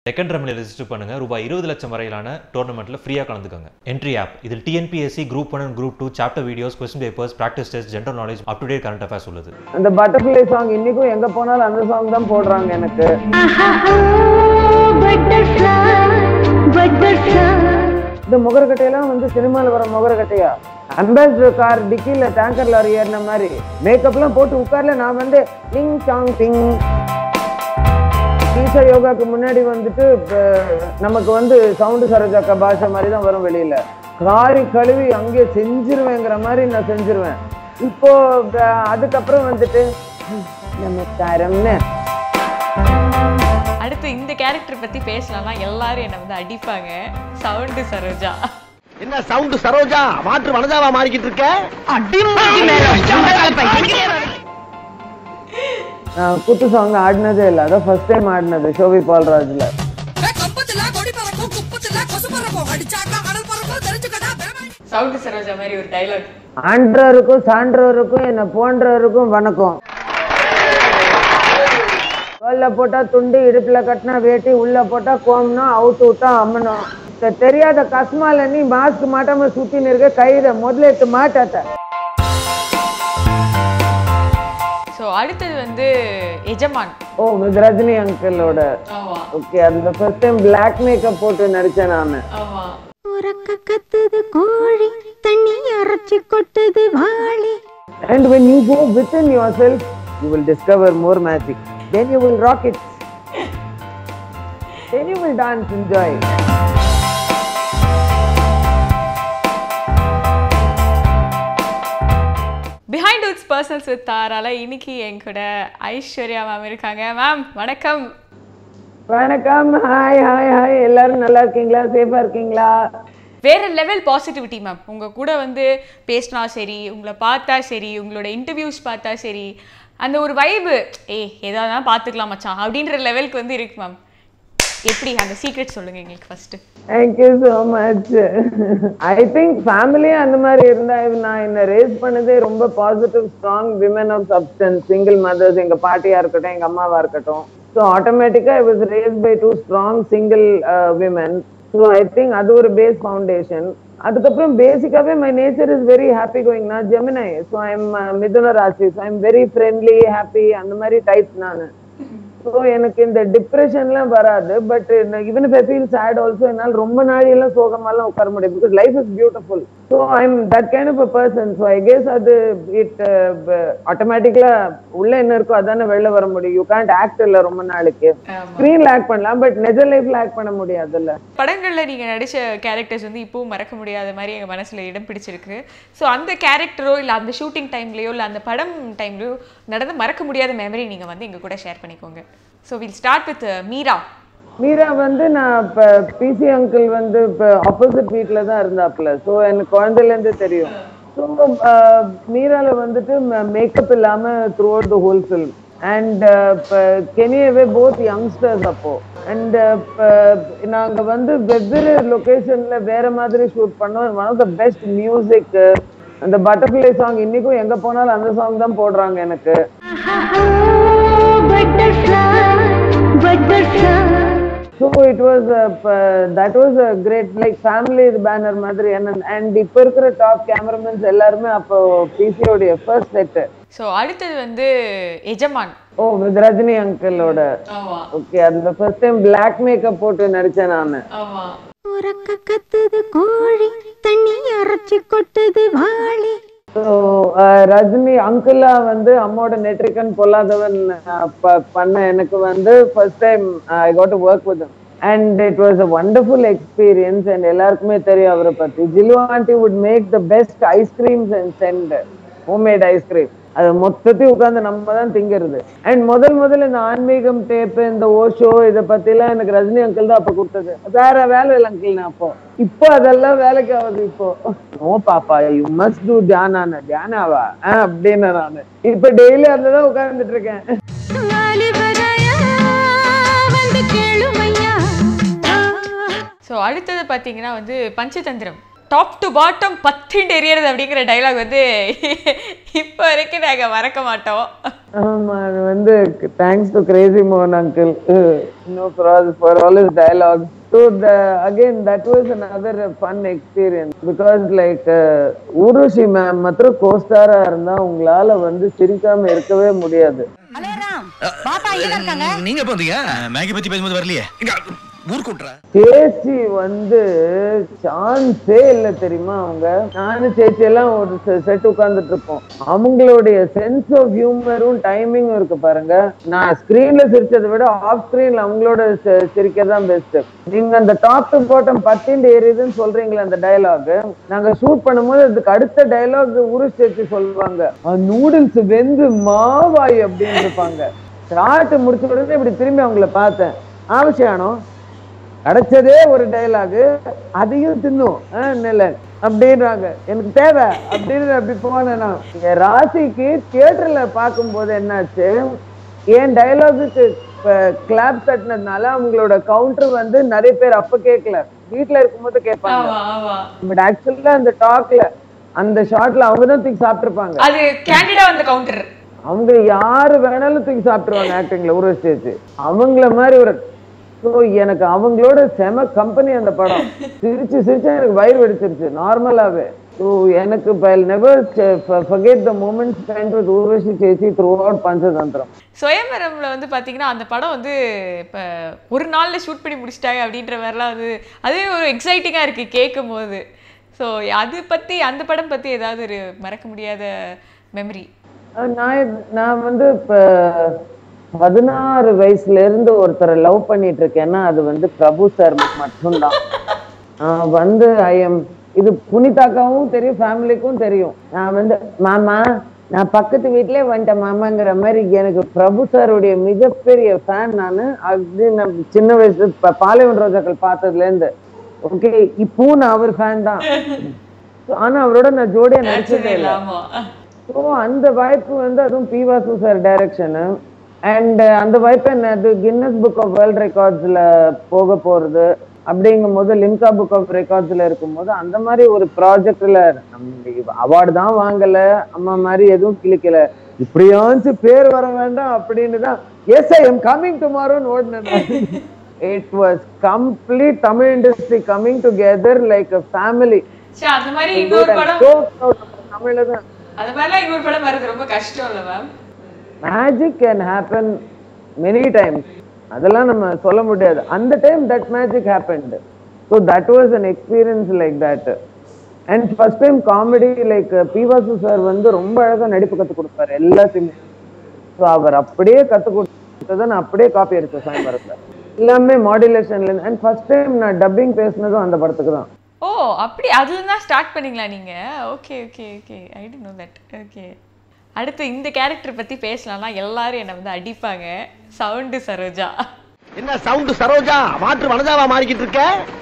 Second ரம்ல register பண்ணுங்க ரூபாய் இருபது லட்சம் வரையிலான டோர்னமெண்ட்ல ஃப்ரீயா கலந்துக்கோங்க என்ட்ரி ஆப் இதில் TNPSC group one and group two chapter videos question papers practice test general knowledge up to date current affairs உள்ளது அந்த பட்டர்ஃப்ளை சாங் இன்னைக்கும் எங்க போனாலும் அந்த சாங் தான் போடுறாங்க எனக்கு இந்த முகரக்கட்டையெல்லாம் வந்து சினிமால வர முகரக்கட்டையா அம்பாசிடர் கார் டிக்கில டேங்கர் லாரி ஏறின மாதிரி மேக்கப்லாம் போட்டு உட்கார்ல நான் வந்து டிங் சாங் டிங் ஈஷா யோகாக்கு முன்னாடி வந்துட்டு இப்ப நமக்கு வந்து சவுண்டு சரோஜாக்கா பாஷை மாதிரி தான் வரும் வெளியில காரி கழுவி அங்கே செஞ்சிருவேங்கிற மாதிரி நான் செஞ்சிருவேன் இப்போ அஹ், அதுக்கப்புறம் வந்துட்டு "ஹம், நமஸ்காரம்னு அடுத்து இந்த கேரக்டர் பத்தி பேசலாம்னா எல்லாரும் என்ன வந்து அடிப்பாங்க சவுண்டு சரோஜா என்ன சவுண்ட் சரோஜா மாற்று வனஜாவா மாறிக்கிட்டு இருக்க நான் குத்து சாங் ஆடினதே இல்லை அதான் ஃபர்ஸ்ட் டைம் ஆடினது ஷோபி பால்ராஜ்ல கம்பத்துல கொடி பறக்கும் குப்பத்துல கொசு பறக்கும் அடிச்சாக்கா கடல் பறக்கும் தெரிஞ்சுக்கடா பேமானி சவுண்டு சரோஜா மாதிரி ஒரு டைலாக் ஆன்றவருக்கும் சான்றவருக்கும் என்ன போன்றவருக்கும் வணக்கம் தோல்ல போட்டா துண்டு இடுப்புல கட்டினா வேட்டி உள்ள போட்டா கோம்னா அவுத்து விட்டா அம்மனும் இந்த தெரியாத கஸ்மால நீ மாஸ்க் மாட்டாம சுத்தின்னு இருக்க கயிறை முதல்ல எடுத்து மாட்டாத்த ஸோ அடுத்தது வந்து எஜமான் ஓ வித் ரஜினி அங்கிளோட ஆமா ஓகே அந்த ஃபர்ஸ்ட் டைம் பிளாக் மேக்கப் போட்டு நடிச்சேன் நானு ஆமா உறக்க கத்துது கோழி தண்ணி அரைச்சு கொட்டுது வாளி And when you go within yourself, you will discover more magic. Then you will rock it. Then you will dance and joy. Behindwoods personals with தாரால இன்னைக்கு என் கூட ஐஸ்வர்யா மேம் இருக்காங்க மேம் வணக்கம் வணக்கம் ஹாய் ஹாய் ஹாய் எல்லாரும் நல்லா இருக்கீங்களா சேஃபா இருக்கீங்களா வேற லெவல் பாசிட்டிவிட்டி மேம் உங்க கூட வந்து பேசினா சரி உங்களை பார்த்தா சரி உங்களோட இன்டர்வியூஸ் பார்த்தா சரி அந்த ஒரு வைபு ஏய் ஏதாவது பார்த்துக்கலாம் மச்சான் அப்படின்ற லெவலுக்கு வந்து இருக்கு மேம் எப்படி அந்த சீக்ரெட் சொல்லுங்க எங்களுக்கு first thank you so much I think ஃபேமிலியே அந்த மாதிரி இருந்தா இது நான் என்ன ரேஸ் பண்ணதே ரொம்ப positive strong women of substance single mothers எங்க பாட்டியா இருக்கட்டும் எங்க அம்மாவா இருக்கட்டும் ஸோ ஆட்டோமேட்டிக்கா I was raised by two strong single women so I think அது ஒரு பேஸ் ஃபவுண்டேஷன் அதுக்கப்புறம் பேசிக்காவே my nature is very happy going நான் ஜெமினை ஸோ ஐ எம் மிதுன ராசி so I am very friendly happy அந்த மாதிரி டைப் நான் ஸோ எனக்கு இந்த டிப்ரெஷன்லாம் வராது but even if I feel chat also என்னால் ரொம்ப நாளையெல்லாம் சோகமாலாம் உட்கார முடியும் because life is beautiful so I am that kind of a person so I guess அது இட் ஆட்டோமேட்டிக்கலா உள்ள என்ன இருக்கோ அதானே வெளில வர முடியும் யூ கான்ட் ஆக்ட் இல்லை ரொம்ப நாளைக்கு ஸ்க்ரீன்ல ஆக்ட் பண்ணலாம் பட் நிஜ லைஃப்ல ஆக்ட் பண்ண முடியாதுல்ல படங்கள்ல நீங்க நடிச்ச கேரக்டர்ஸ் வந்து இப்பவும் மறக்க முடியாத மாதிரி எங்க மனசுல இடம் பிடிச்சிருக்கு ஸோ அந்த கேரக்டரோ இல்ல அந்த ஷூட்டிங் டைம்லயோ இல்ல அந்த படம் டைம்லயோ நடந்த மறக்க முடியாத மெமரி நீங்க வந்து எங்க கூட ஷேர் பண்ணிக்கோங்க so will start with Meera Meera வந்து நான் இப்போ பிசி அங்கிள் வந்து இப்போ ஆப்போசிட் வீட்டில் தான் இருந்தாப்புல ஸோ எனக்கு குழந்தையிலேருந்து தெரியும் ஸோ மீரால வந்துட்டு மேக்கப் இல்லாமல் throughout the whole film and இப்போ கெனியவே போத் யங்ஸ்டர்ஸ் அப்போ அண்ட் இப்போ நாங்கள் வந்து வெவ்வேறு லொக்கேஷனில் வேற மாதிரி ஷூட் பண்ணோம் one of the best music அந்த பட்டர்ஃப்ளை சாங் இன்னைக்கும் எங்கே போனாலும் அந்த சாங் தான் போடுறாங்க எனக்கு so it was that was a great like family banner மாதிரி அண்ட் இப்போ இருக்கிற டாப் கேமராமேன்ஸ் எல்லாருமே அப்போ பிசியோடைய ஃபர்ஸ்ட் செட்டு ஸோ அடுத்தது வந்து எஜமான் ஓ வித் ரஜினி அங்கிளோட ஆமா ஓகே அந்த ஃபர்ஸ்ட் டைம் பிளாக் மேக்கப் போட்டு நடிச்சேன் நான் ஆமா உறக்க கத்துது கோழி தண்ணி அரைச்சு கொட்டுது வாளி ஸோ ரஜினி அங்கிளா வந்து அம்மோட நெட்ரிகன் பொல்லாதவன் அஹ், ப- பண்ண எனக்கு வந்து first time I got to work with and it was a wonderful experience and எல்லாருக்குமே தெரியும் அவரை பத்தி Jilu aunty would make the best ice creams and send homemade ice cream அது மொத்தத்தையும் உட்காந்து நம்ம தான் திங்கிறது அண்ட் முதல் முதல்ல இந்த ஆன்மீகம் டேப் இந்த ஓஷோ இதை பத்திலாம் எனக்கு ரஜினி அங்கிள் தான் அப்ப கொடுத்தது வேற வேலை இல்லை அங்கிள் நான் அப்போ இப்போ அதெல்லாம் வேலைக்கு ஆகுது இப்போ நோ பாப்பா யூ மஸ்ட் டூ தியானான தியானாவா ஆ அப்படின்னு நானு இப்ப டெய்லி அதுல தான் உட்கார்ந்துட்டு இருக்கேன் வாலிபராயா வந்து கேளுமையா ஸோ அடுத்தது பார்த்தீங்கன்னா வந்து பஞ்சதந்திரம் டாப் டு பாட்டம் பத்துண்டு எரியறது அப்படிங்கிற டைலாக் வந்து இப்போ வரைக்கும் நாங்கள் மறக்க மாட்டோம் ஆமா அது வந்து தேங்க்ஸ் டு கிரேசி மோகன் uncle no for for all is dialogue so the again that was another fun experience because like Urvashi ma'am மாத்திரம் கோஸ்டாரா இருந்தா உங்களால வந்து சிரிக்காம இருக்கவே முடியாது நீங்க போந்தீங்க மேகி பத்தி பேசும்போது வரலையே ஊர் கூட்டுற சேச்சி வந்து சான்ஸே இல்ல தெரியுமா அவங்க நானும் சேச்சி எல்லாம் ஒரு செட் உட்கார்ந்துட்டு இருப்போம் அவங்களுடைய சென்ஸ் ஆஃப் ஹியூமரும் டைமிங்கும் இருக்கு பாருங்க நான் ஸ்கிரீன்ல சிரிச்சதை விட ஆஃப் ஸ்கிரீன்ல அவங்களோட சி- சிரிக்கதான் பெஸ்ட் நீங்க அந்த டாப் டு பாட்டம் பத்திண்டு ஏறியதுன்னு சொல்றீங்களே அந்த டயலாக் நாங்க ஷூட் பண்ணும்போது அதுக்கு அடுத்த டயலாக் உரு சேச்சி சொல்லுவாங்க நூடுல்ஸ் வெந்து மாவாய் அப்படின்னு இருப்பாங்க ஷார்ட் முடிச்ச உடனே இப்படி திரும்பி அவங்கள பார்த்தேன் அவசியானம் கிடைச்சதே ஒரு டைலாக் அதையும் தின்னும் இல்ல அப்படின்றாங்க எனக்கு தேவை அப்படின்னு அப்படி போனேன் நான் என் ராசிக்கு தியேட்டர்ல பார்க்கும்போது என்னாச்சு என் டைலாகுக்கு கிளாப் தட்டினதுனால அவங்களோட கவுண்டர் வந்து நிறைய பேர் அப்ப கேட்கல வீட்ல இருக்கும்போது கேட்பாங்க ஆமா ஆமா பட் ஆக்சுவலா அந்த டாக்ல அந்த ஷாட்ல அவங்க தான் தூக்கி சாப்பிட்டுருப்பாங்க அது கேண்டிடா வந்த கவுண்டர் அவங்க யாரு வேணாலும் தூக்கி சாப்பிட்டுருவாங்க ஆக்டிங்ல ஒரு ஸ்டேஜ் அவங்கள மாதிரி ஒரு ஸோ எனக்கு அவங்களோட செம கம்பெனி அந்த படம் சிரிச்சு சிரிச்சா எனக்கு வயிறு வெடிச்சிருச்சு நார்மலாவே ஸோ எனக்கு இப்போ never forget the moment spend with Urvashi சேச்சி த்ரூ அவுட் பஞ்சதந்திரம் சுயம்பரம்ல வந்து பாத்தீங்கன்னா அந்த படம் வந்து இப்போ ஒரு நாள்ல ஷூட் பண்ணி முடிச்சிட்டாங்க அப்படின்ற மாதிரிலாம் வந்து அதுவே ஒரு எக்ஸைட்டிங்காக இருக்கு கேட்கும் போது ஸோ அது பத்தி அந்த படம் பத்தி ஏதாவது ஒரு மறக்க முடியாத மெமரி அஹ் நான் இது- நான் வந்து இப்போ பதினாறு வயசுல இருந்து ஒருத்தரை லவ் பண்ணிட்டு இருக்கேன்னா அது வந்து பிரபு சார் மட்டும்தான் ஆஹ் வந்து ஐ எம் இது புனிதாக்காவும் தெரியும் ஃபேமிலிக்கும் தெரியும் நான் வந்து மாமா நான் பக்கத்து வீட்லயே வந்துட்டேன் மாமாங்கிற மாதிரி எனக்கு பிரபு சாருடைய மிகப்பெரிய ஃபேன் நான் அது நான் சின்ன வயசு ப- பாலைவன் ரோஜாக்கள் பார்த்ததுல இருந்து ஓகே இப்பவும் நான் அவர் ஃபேன் தான் ஆனா அவரோட நான் ஜோடியா நடிச்சதே இல்லை ஆமா ஸோ அந்த வாய்ப்பு வந்து அதுவும் P Vasu sir direction and அந்த வாய்ப்பு என்ன அது கின்னஸ் புக் ஆஃப் வேர்ல்ட் ரெக்கார்ட்ஸ்ல போக போறது அப்படிங்கும் போது லிம்கா புக் ஆஃப் ரெக்கார்ட்ஸ்ல இருக்கும்போது அந்த மாதிரி ஒரு ப்ராஜெக்ட்ல நம்ம அவார்டு தான் வாங்கல அம்மா மாதிரி எதுவும் கிளிக்கல இப்படியாச்சும் பேர் வர வேண்டாம் அப்படின்னு தான் எஸ் ஐ எம் கம்மிங் டுமாரோன்னு ஓடினேன் it was complete Tamil industry coming together like a family சரி அந்த மாதிரி இன்னொரு படம் தமிழ்ல தான் அந்த மாதிரிலாம் இன்னொரு படம் வர்றது ரொம்ப கஷ்டம் இல்லை ma'am magic can happen many times அதெல்லாம் நம்ம சொல்ல முடியாது அந்த time that magic happened so that was an experience like that and first time comedy like P Vasu sir வந்து ரொம்ப அழகா நடிப்பு கற்றுக் கொடுப்பாரு எல்லாத்தையுமே ஸோ அவர் அப்படியே கற்றுக் கொடுத்ததை நான் அப்படியே காப்பி எடுத்தேன் சாயம்பரத்தில் எல்லாமே மாடுலேஷன்ல அண்ட் ஃபர்ஸ்ட் டைம் நான் டப்பிங் பேசினதும் அந்த படத்துக்கு தான் ஓ அப்படி அதுல தான் ஸ்டார்ட் பண்ணீங்களா நீங்க okay okay okay I don't know that okay அடுத்து இந்த கேரக்டர் பத்தி பேசலாம்னா எல்லாரும் என்னை வந்து அடிப்பாங்க சவுண்டு சரோஜா என்ன சவுண்ட் சரோஜா மாற்று வனஜாவா மாறிக்கிட்டு இருக்க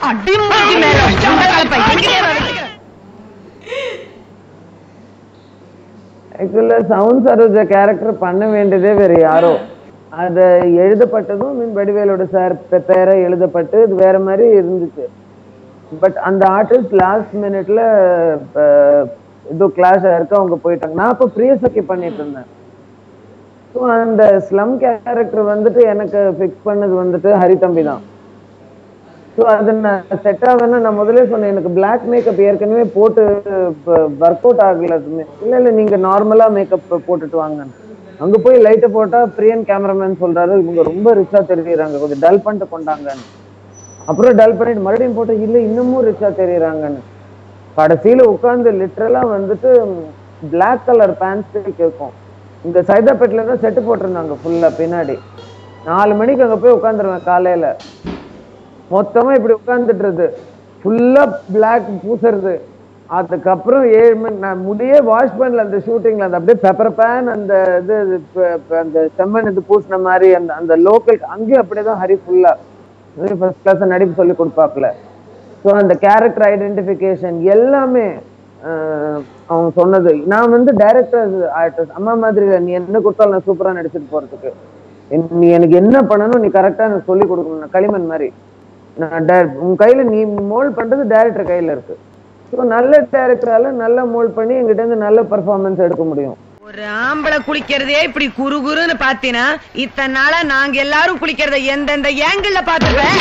ஆக்சுவலா சவுண்ட் சரோஜா கேரக்டர் பண்ண வேண்டியதே வேற யாரோ அது எழுதப்பட்டதும் மீன் வடிவேலோட சார் பேரை எழுதப்பட்டு இது வேற மாதிரி இருந்துச்சு பட் அந்த ஆர்டிஸ்ட் லாஸ்ட் மினிட்ல ஏதோ கிளாஷ் ஆயிருக்கு அவங்க போயிட்டாங்க நான் அப்போ பிரியசக்கி பண்ணிட்டு இருந்தேன் ஸோ அந்த ஸ்லம் கேரக்டர் வந்துட்டு எனக்கு ஃபிக்ஸ் பண்ணது வந்துட்டு ஹரிதம்பி தான் ஸோ அது நான் செட் ஆகணும்னா நான் முதல்ல சொன்னேன் எனக்கு பிளாக் மேக்கப் ஏற்கனவே போட்டு ஒர்க் அவுட் ஆகல அதுமே இல்லை இல்லை நீங்கள் நார்மலாக மேக்கப் போட்டுட்டு வாங்க அங்கே போய் லைட்டை போட்டால் பிரியன் கேமராமேன் சொல்றாரு இவங்க ரொம்ப ரிச்சா தெரியுறாங்க கொஞ்சம் டல் பண்ணிட்டு கொண்டாங்கன்னு அப்புறம் டல் பண்ணிட்டு மறுபடியும் போட்டு இல்லை இன்னமும் ரிச்சா தெரியுறாங்கன்னு கடைசியில உட்காந்து லிட்ரலா வந்துட்டு Black கலர் பேண்ட்ஸ் கேட்கும் இந்த சைதாப்பேட்டில தான் செட்டு போட்டிருந்தாங்க ஃபுல்லா பின்னாடி நாலு மணிக்கு அங்க போய் உட்காந்துருவேன் காலையில மொத்தமா இப்படி உட்காந்துட்டுறது ஃபுல்லா பிளாக் பூசுறது அதுக்கப்புறம் ஏழு மணி நான் முடியே வாஷ் பண்ணல அந்த ஷூட்டிங்ல அந்த அப்படியே பெப்பர் பேன் அந்த இது இது ப- ப- அந்த செம்மண் இது பூசின மாதிரி அந்த அந்த லோக்கல் அங்கேயும் அப்படியேதான் ஹரி ஃபுல்லா ஃபர்ஸ்ட் கிளாஸ் நடிப்பு சொல்லி கொடுப்பாப்புல ஸோ அந்த கேரக்டர் ஐடென்டிஃபிகேஷன் எல்லாமே ஆஹ், அவன் சொன்னது நான் வந்து டைரக்டர் ஆர்டிஸ்ட் அம்மா மாதிரி இல்ல, நீ என்ன கொடுத்தாலும் நான் சூப்பரா நடிச்சிட்டு போறதுக்கு என்- நீ எனக்கு என்ன பண்ணணும் நீ கரெக்டா எனக்கு சொல்லி கொடுக்கணும் நான் களிமண் மாதிரி நான் di- உன் கையில நீ மோல்ட் பண்றது டைரக்டர் கையில இருக்கு ஸோ நல்ல டேரக்டரால நல்லா மோல்ட் பண்ணி எங்கிட்ட இருந்து நல்ல பெர்ஃபார்மன்ஸ் எடுக்க முடியும் ஒரு ஆம்பளை குளிக்கிறதே இப்படி குறு குறுன்னு பாத்தீனா இத்தனை நாளா நாங்க எல்லாரும் குளிக்கிறத எந்தெந்த ஏங்கிள் பாத்துருவேன்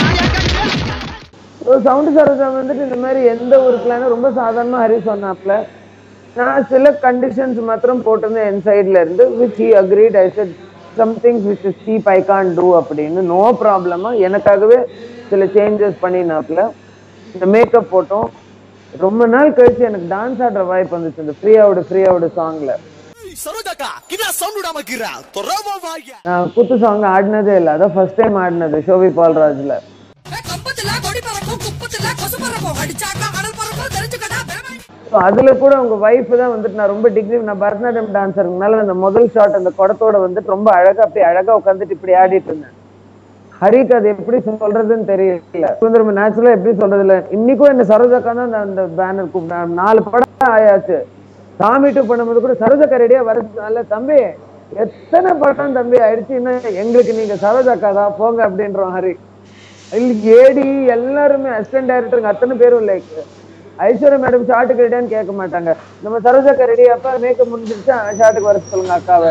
ஸோ சவுண்டு சரோஜா வந்துட்டு இந்த மாதிரி எந்த ஒரு பிளானும் ரொம்ப சாதாரணமா ஹரி சொன்னாப்ல நான் சில கண்டிஷன்ஸ் மாத்திரம் போட்டிருந்தேன் என் சைட்ல இருந்து which he agreed I said somethings which is cheap I can't do அப்படின்னு நோ ப்ராப்ளமா எனக்காகவே சில சேஞ்சஸ் பண்ணினாப்ல இந்த மேக்கப் போட்டோம் ரொம்ப நாள் கழிச்சு எனக்கு டான்ஸ் ஆடுற வாய்ப்பு வந்துச்சு இந்த ஃப்ரீயாவோட ஃப்ரீயாவோட சாங்ல சரோஜாக்கா கிடா சவுண்ட் விடாம இருக்கிறா தொரவா வாயா நான் குத்து சாங் ஆடினதே இல்லை அதான் ஃபர்ஸ்ட் டைம் ஆடினது ஷோபி பால்ராஜ்ல கம்பத்துல கொடி பறக்கும் குப்பத்துல கொசு பறக்கும் அடிச்சாக்கா கடல் பறக்கும் தெரிஞ்சுக்கடா பேமானி ஸோ அதுல கூட உங்க ஒய்ஃப் தான் வந்துட்டு நான் ரொம்ப டிகிரி நான் பரதநாட்டியம் டான்ஸருங்கனால அந்த முதல் ஷாட் அந்த குடத்தோட வந்துட்டு ரொம்ப அழகா அப்படியே அழகா உட்காந்துட்டு இப்படி ஆடிட்டு இருந்தேன் ஹரிக்கு அது எப்படி சொல்றதுன்னு தெரியல வந்து ரொம்ப நேச்சுரலா எப்படி சொல்றது இல்ல இன்னைக்கும் என்ன சரோஜாக்கா தான் அந்த- அந்த பேனர் கூப்பிட்டாங்க நாலு படம் ஆயாச்சு சாமி டூ பண்ணும்போது கூட சரோஜாக்கா ரெடியா வரதுனால தம்பி எத்தனை படம் தம்பி ஆயிடுச்சு இன்னும் எங்களுக்கு நீங்க சரோஜாக்கா தான் போங்க அப்படின்றோம் ஹரி இல்ல ஏடி எல்லாருமே அசிஸ்டன்ட் டைரக்டருங்க அத்தனை பேரும் லைக் ஐஸ்வர்யா மேடம் ஷார்ட்டுக்கு ரெடியான்னு கேட்க மாட்டாங்க நம்ம சரோஜாக்கா ரெடி அப்பா மேக்கப் முடிஞ்சிருச்சா ஷார்ட்டுக்கு வர சொல்லுங்க அக்காவை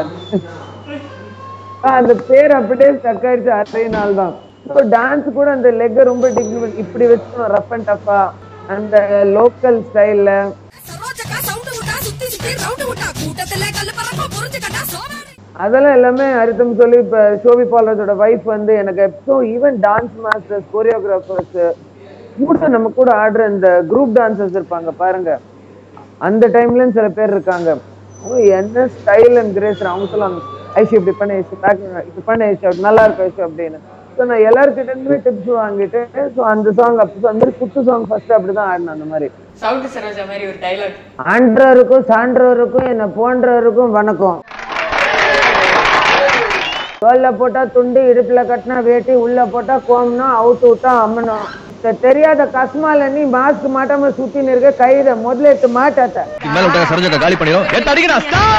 ஆஹ் அந்த பேர் அப்படியே ஸ்டக் ஆயிடுச்சு அதே நாள் தான் ஸோ டான்ஸ் கூட அந்த லெக்கை ரொம்ப டிகிரி இப்படி வச்சு ரஃப் அண்ட் டஃபா அந்த லோக்கல் ஸ்டைல்ல சரோஜக்கா சவுண்டு விட்டா சுத்தி சுத்தி ரவுண்டு விட்டா கூட்டத்துல கல்லு பறக்கும் புரிஞ்சுக்கடா சோமாரி அதெல்லாம் எல்லாமே அரித்தம் சொல்லி இப்ப ஷோபி பாலராஜோட வைஃப் வந்து எனக்கு எப்போ ஈவன் டான்ஸ் மாஸ்டர்ஸ் கோரியோகிராஃபர்ஸ் கூட நம்ம கூட ஆடுற இந்த குரூப் டான்சர்ஸ் இருப்பாங்க பாருங்க அந்த டைம்ல சில பேர் இருக்காங்க ஓ, என்ன ஸ்டைல் அண்ட் கிரேஸ் அவங்க சொல்லுவாங்க ஐஷு இப்படி பண்ண ஐஷு back இப்படி பண்ண ஐஷு அப்படி நல்லா இருக்கும் ஐஷு அப்படின்னு ஸோ நான் எல்லாருக்கிட்ட இருந்துமே டிப்ஸ் வாங்கிட்டு ஸோ அந்த சாங் அப்போ அந்த மாதிரி குத்து சாங் ஃபர்ஸ்ட் அப்படிதான் ஆடினேன் அந்த மாதிரி சவுண்ட் சரோஜா மாதிரி ஒரு டைலாக் ஆன்றவருக்கும் சான்றவருக்கும் என்ன போன்றவருக்கும் வணக்கம் தோல்ல போட்டா துண்டு இடுப்புல கட்டினா வேட்டி உள்ள போட்டா கோம்னா அவுத்து விட்டா அம்மனும் இந்த தெரியாத கஸ்மால நீ மாஸ்க் மாட்டாம சுத்தி இருக்க கைத முதல்ல எடுத்து மாட்டாத்த மேல விட்டாங்க சரோஜாக்கா காலி பண்ணிடும் எடுத்து அடிக்கிறா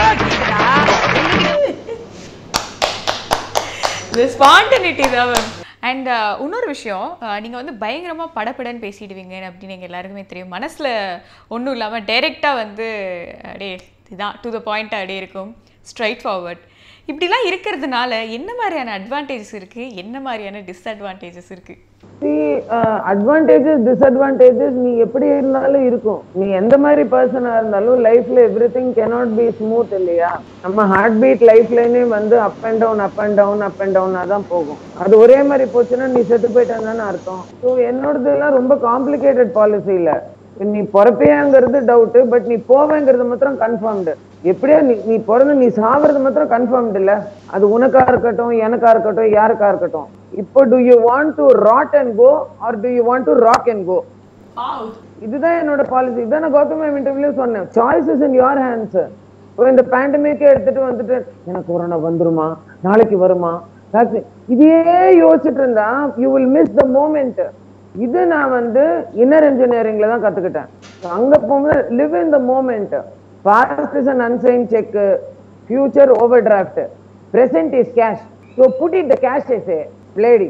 இது ஸ்பான்டனிட்டி தான் மேம் அண்ட் இன்னொரு விஷயம் uh, நீங்க வந்து பயங்கரமா படப்படன்னு பேசிடுவீங்க அப்படின்னு எங்க எல்லாருக்குமே தெரியும் மனசுல ஒன்றும் இல்லாம டைரெக்டா வந்து அப்படியே இதுதான் டு த பாயிண்ட் அப்படியே இருக்கும் ஸ்ட்ரைட் ஃபார்வர்ட் இப்படிலாம் இருக்கிறதுனால என்ன மாதிரியான அட்வான்டேஜஸ் இருக்கு என்ன மாதிரியான டிஸ்அட்வான்டேஜஸ் இருக்கு அட்வான்டேஜஸ் டிஸ்அட்வான்டேஜஸ் நீ எப்படி இருந்தாலும் இருக்கும் நீ எந்த மாதிரி பர்சனா இருந்தாலும் லைஃப்ல everything cannot be smooth இல்லையா நம்ம ஹார்ட் பீட் லைஃப்லயே வந்து up and down up and down up and டவுனா தான் போகும் அது ஒரே மாதிரி போச்சுன்னா நீ செத்து போயிட்டான்னு அர்த்தம் ஸோ என்னோடது எல்லாம் ரொம்ப காம்ப்ளிகேட்டட் பாலிசி இல்ல நீ பிறப்பியாங்கிறது டவுட் பட் நீ போவேங்கிறது மாத்திரம் கன்ஃபார்ம்டு எப்படியா நீ நீ பிறந்து நீ சாவறது மாத்திரம் கன்ஃபார்ம்டு இல்ல அது உனக்கா இருக்கட்டும் எனக்கா இருக்கட்டும் யாருக்கா இருக்கட்டும் இப்போ do you want to rot and go or do you want to rock and go இதுதான் என்னோட பாலிசி இதான் நான் கௌதம் இன்டர்வியூ சொன்னேன் சாய்ஸஸ் இன் யோர் ஹேண்ட்ஸ் இப்போ இந்த பேண்டமிக்கே எடுத்துட்டு வந்துட்டு எனக்கு கொரோனா வந்துருமா நாளைக்கு வருமா vaccine- இதையே யோசிச்சுட்டு இருந்தா you will miss the moment இது நான் வந்து இன்னர் இன்ஜினியரிங்ல தான் கத்துக்கிட்டேன் So அங்க போகும்போது live in the moment past is an unsigned cheque future overdraft present is cash so put it the cash is a lady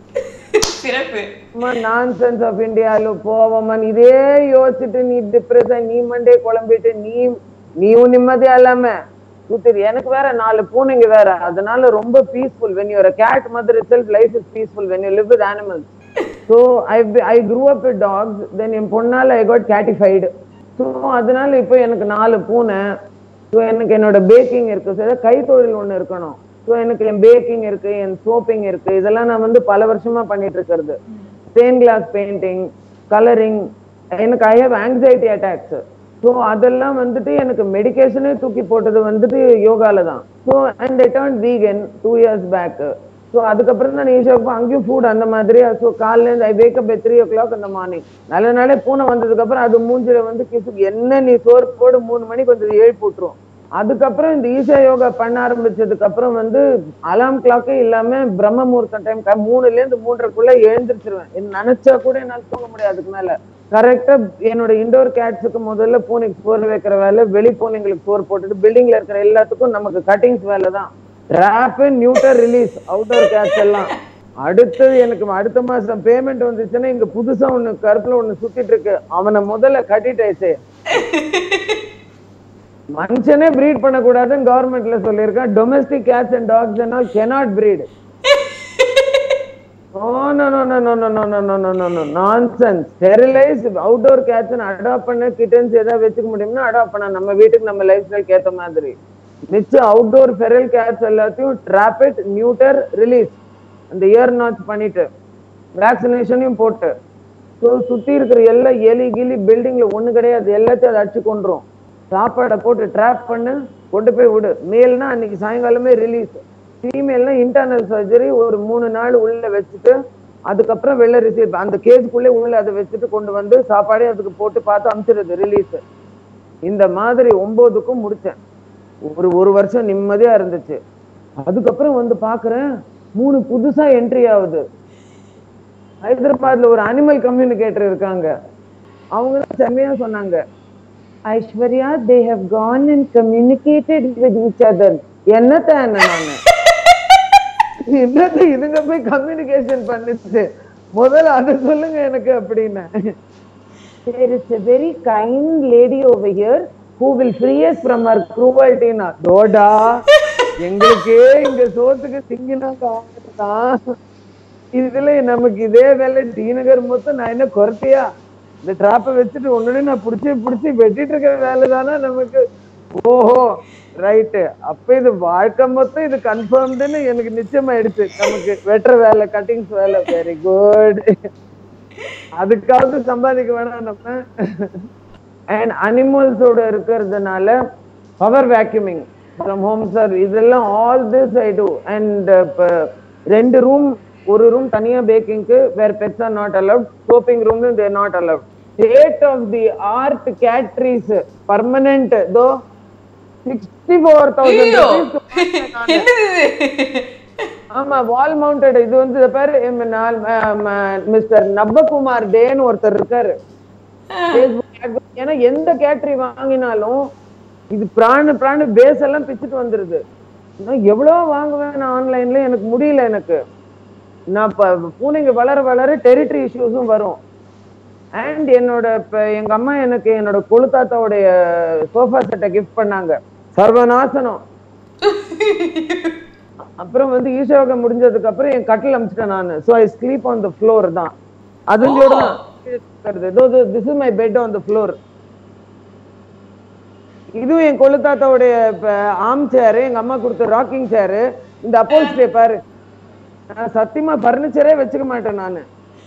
சிறப்பு நான்சென்ஸ் ஆஃப் இந்தியால போவமன் இதே யோசிச்சுட்டு நீ டிப்ரெஷன் நீ மண்டே குழம்பிட்டு நீ நீயும் நிம்மதியா இல்லாம சுத்திரு எனக்கு வேற நாலு பூனைங்க வேற அதனால ரொம்ப peaceful when your cat mother itself life is peaceful when you live with animals so I I grew up with dogs then என் பொண்ணால ஐ காட் கேட்டிஃபைடு ஸோ அதனால இப்போ எனக்கு நாலு பூனை ஸோ எனக்கு என்னோட பேக்கிங் இருக்கு ஸோ கைத்தொழில் ஒன்று இருக்கணும் ஸோ எனக்கு என் பேக்கிங் இருக்கு என் சோப்பிங் இருக்கு இதெல்லாம் நான் வந்து பல வருஷமா பண்ணிட்டு இருக்கிறது ஸ்டெயின் கிளாஸ் பெயிண்டிங் கலரிங் எனக்கு I have anxiety attacks so அதெல்லாம் வந்துட்டு எனக்கு மெடிகேஷனே தூக்கி போட்டது வந்துட்டு யோகால தான் so and I turn vegan two years back so அதுக்கப்புறம் தான் ஈஷாவுக்கு அங்கேயும் ஃபுட் அந்த மாதிரி ஸோ காலையில I wake up three o'clock இந்த மார்னிங் நல்ல நாளே பூனை வந்ததுக்கு அப்புறம் அது மூஞ்சில வந்து கிசு என்ன நீ சோறு போடு மூணு மணிக்கு வந்து எழுப்பி விட்டுரும் அதுக்கப்புறம் இந்த ஈஷா யோகா பண்ண ஆரம்பிச்சதுக்கு அப்புறம் வந்து அலாம் கிளாக்கே இல்லாம பிரம்ம முகூர்த்தம் டைம் மூணுல இருந்து மூன்றரைக்குள்ள எழுந்திரிச்சிருவேன் என்ன நினைச்சா கூட என்னால தூங்க முடியாது அதுக்கு மேல கரெக்டா என்னோட இண்டோர் கேட்ஸுக்கு முதல்ல பூனைக்கு சோறு வைக்கிற வேலை வெளி பூனைங்களுக்கு சோறு போட்டுட்டு பில்டிங்ல இருக்கிற எல்லாத்துக்கும் நமக்கு கட்டிங்ஸ் வேலை தான் trap neuter release outdoor cats எல்லாம் அடுத்தது எனக்கு அடுத்த மாசம் பேமெண்ட் வந்துச்சுன்னா இங்க புதுசா ஒண்ணு கருப்புல ஒண்ணு சுத்திட்டு இருக்கு அவனை முதல்ல கட்டிட்டேச்சு மனுஷனே ப்ரீட் பண்ணக்கூடாதுன்னு கவர்மெண்ட்ல சொல்லியிருக்கேன் domestic cats and dogs and all cannot breed oh no no no no no no no no no no no nonsense sterilise outdoor cats adopt பண்ண கிட்டன்ஸ் ஏதாவது வச்சுக்க முடியும்னா அடாப்ட் பண்ண நம்ம வீட்டுக்கு நம்ம லைஃப் ஸ்டைலுக்கு ஏத்த மாதிரி மிச்சம் அவுட்டோர் ஃபெரல் கேட்ஸ் எல்லாத்தையும் ட்ராபிட் நியூட்டர் ரிலீஸ் அந்த இயர் நாட்ச் பண்ணிட்டு வேக்சினேஷனையும் போட்டு ஸோ சுத்தி இருக்கிற எல்லா எலி கிலி பில்டிங்ல ஒண்ணு கிடையாது எல்லாத்தையும் அதை அடிச்சு கொண்டுரும் சாப்பாடை போட்டு ட்ராப் பண்ணு கொண்டு போய் விடு மேல்னா அன்னைக்கு சாயங்காலமே ரிலீஸ் ஃபீமேல்னா இன்டர்னல் சர்ஜரி ஒரு மூணு நாள் உள்ள வச்சுட்டு அதுக்கப்புறம் வெளில ரிசீவ் அந்த கேஜுக்குள்ளே உள்ள அதை வச்சுட்டு கொண்டு வந்து சாப்பாடே அதுக்கு போட்டு பார்த்து அனுப்பிச்சிடுது ரிலீஸ் இந்த மாதிரி ஒன்பதுக்கும் முடிச்சேன் ஒரு ஒரு வருஷம் நிம்மதியா இருந்துச்சு அதுக்கப்புறம் வந்து பாக்குறேன் மூணு புதுசா என்ட்ரி ஆகுது ஹைதராபாத்ல ஒரு அனிமல் கம்யூனிகேட்டர் இருக்காங்க அவங்க தான் செம்மையா சொன்னாங்க Aishwarya they have gone and communicated with each other என்னத்த என்ன நானு என்னத்த இதுங்க போய் கம்யூனிகேஷன் பண்ணுச்சு முதல்ல அதை சொல்லுங்க எனக்கு அப்படின்னு there is a very kind lady over here who will free us from our cruelty னா தோடா எங்களுக்கே இங்க சோத்துக்கு திங்கினா காட்டுதான் இதுல நமக்கு இதே வேலை டி நகர் மொத்தம் நான் என்ன குறைத்தியா இந்த டிராப்பை வச்சுட்டு ஒண்ணுன்னு நான் புடிச்சு புடிச்சு வெட்டிட்டு இருக்கிற வேலை தானே நமக்கு ஓஹோ ரைட்டு அப்ப இது வாழ்க்கை மொத்தம் இது கன்ஃபார்ம்டுன்னு எனக்கு நிச்சயமாயிடுச்சு நமக்கு வெட்டுற வேலை கட்டிங்ஸ் வேலை வெரி குட் அதுக்காவது சம்பாதிக்க வேணாம் நம்ம அண்ட் அனிமல்ஸோட இருக்கிறதுனால power vacuuming from home sir இதெல்லாம் all this I do and ரெண்டு ரூம் ஒரு ரூம் தனியா பேக்கிங்க்கு வேற pets are not allowed chopping room they're not allowed state of the art catteries permanent though sixty four ஐயோ thousand என்னது இது? ஆமா வால் மவுண்டட் இது வந்து இது பேரு மிஸ்டர் நப்பகுமார் டேன்னு ஒருத்தர் இருக்காரு Facebook ad- ஏன்னா எந்த கேட்டரி வாங்கினாலும் இது பிராண பிராண பேஸ் எல்லாம் பிச்சுட்டு வந்துருது நான் எவ்வளவு வாங்குவேன் நான் ஆன்லைன்ல எனக்கு முடியல எனக்கு நான் இப்ப பூனைங்க வளர வளர டெரிட்டரி இஷ்யூஸும் வரும் அண்ட் என்னோட இப்ப எங்க அம்மா எனக்கு என்னோட கொழுத்தாத்தாவுடைய சோஃபா செட்டை கிஃப்ட் பண்ணாங்க சர்வநாசனம் அப்புறம் வந்து ஈஷோகம் முடிஞ்சதுக்கு அப்புறம் என் கட்டில் அமிச்சிட்டேன் நான் so I sleep on the floor தான் அதுங்களோட this is my bed on the floor இதுவும் என் கொழுத்தாத்தாவுடைய ஆம் சேரு எங்க அம்மா கொடுத்த ராக்கிங் சேரு இந்த அப்போல்ஸ்டே பாரு நான் சத்தியமா பர்னிச்சரே வச்சுக்க மாட்டேன் நானு